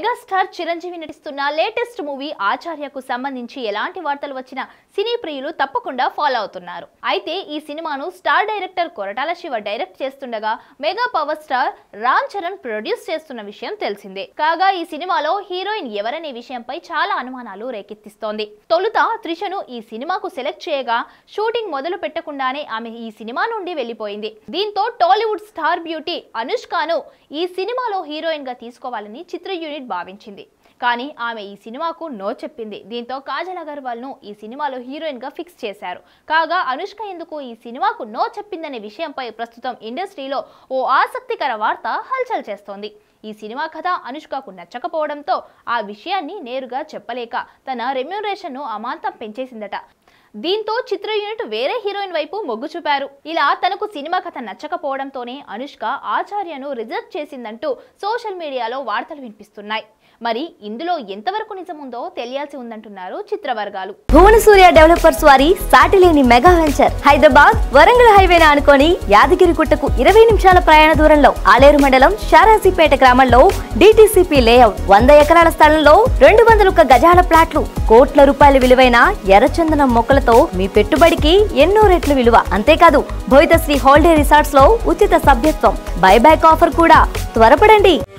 megastar Chiranjeevi నటిస్తున్న latest movie ఆచార్యకు సంబంధించి ఎలాంటి వార్తలు వచ్చినా సినీ ప్రియులు తప్పకుండా ఫాలో అవుతున్నారు అయితే ఈ సినిమాను star director Koratala Siva direct చేస్తుండగా mega power star Ram Charan produce చేస్తున్న విషయం తెలిసిందే కాగా ఈ సినిమాలో హీరోయిన్ ఎవరనే విషయంపై చాలా అనుమానాలు రేకెత్తిస్తోంది తొలుత త్రిషను ఈ సినిమాకు సెలెక్ట్ చేయగా షూటింగ్ మొదలు పెట్టకుండానే ఆమె ఈ సినిమా నుండి వెళ్లిపోయింది దీంతో టాలీవుడ్ స్టార్ బ్యూటీ అనుష్కను ఈ సినిమాలో హీరోయిన్ గా తీసుకోవాలని చిత్ర యూనిట్ భావించింది కానీ ఆమె ఈ సినిమాకు నో చెప్పింది దీంతో కాజల్ అగర్వాల్ ను ఈ సినిమాలో హీరోయిన్ గా ఫిక్స్ చేశారు కాగా అనుష్క ఎందుకు ఈ సినిమాకు నో చెప్పిందనే విషయంపై ప్రస్తుతం ఇండస్ట్రీలో ఓ ఆసక్తికర వార్త హల్చల్ చేస్తోంది ఈ సినిమా కథ అనుష్కకు నచ్చకపోవడంతో ఆ విషయాన్ని నేరుగా చెప్పలేక తన రెమ్యూనరేషన్ ను అమాంతం పెంచేసిందట దీంతో చిత్ర యూనిట్ వేరే హీరోయిన్ వైపు మొగ్గు చూపారు ఇలా తనకు సినిమా కథ నచ్చకపోవడంతోనే అనుష్క ఆచార్యను రిజెక్ట్ చేసిందంటూ సోషల్ మీడియాలో వార్తలు వినిపిస్తున్నాయి మరి ఇందులో ఎంతవరకు నిజముందో తెలియాల్సి ఉందంటున్నారు చిత్ర వర్గాలు భువన సూర్య డెవలపర్స్ వారి సాటిలేని మెగా వెంచర్ హైదరాబాద్ వరంగల్ హైవేని ఆనుకొని యాదగిరి గుట్టకు ఇరవై నిమిషాల ప్రయాణ దూరంలో ఆలేరు మండలం షారాజీపేట గ్రామంలో డిటిసిపి లేఅవుట్ వంద ఎకరాల స్థలంలో రెండు వందల ఒక్క గజాల ప్లాట్లు కోట్ల రూపాయల విలువైన ఎర్రచందనం మొక్కలతో మీ పెట్టుబడికి ఎన్నో రెట్లు విలువ అంతేకాదు భోయితశ్రీ హాలిడే రిసార్ట్స్ లో ఉచిత సభ్యత్వం బైబ్యాక్ ఆఫర్ కూడా త్వరపడండి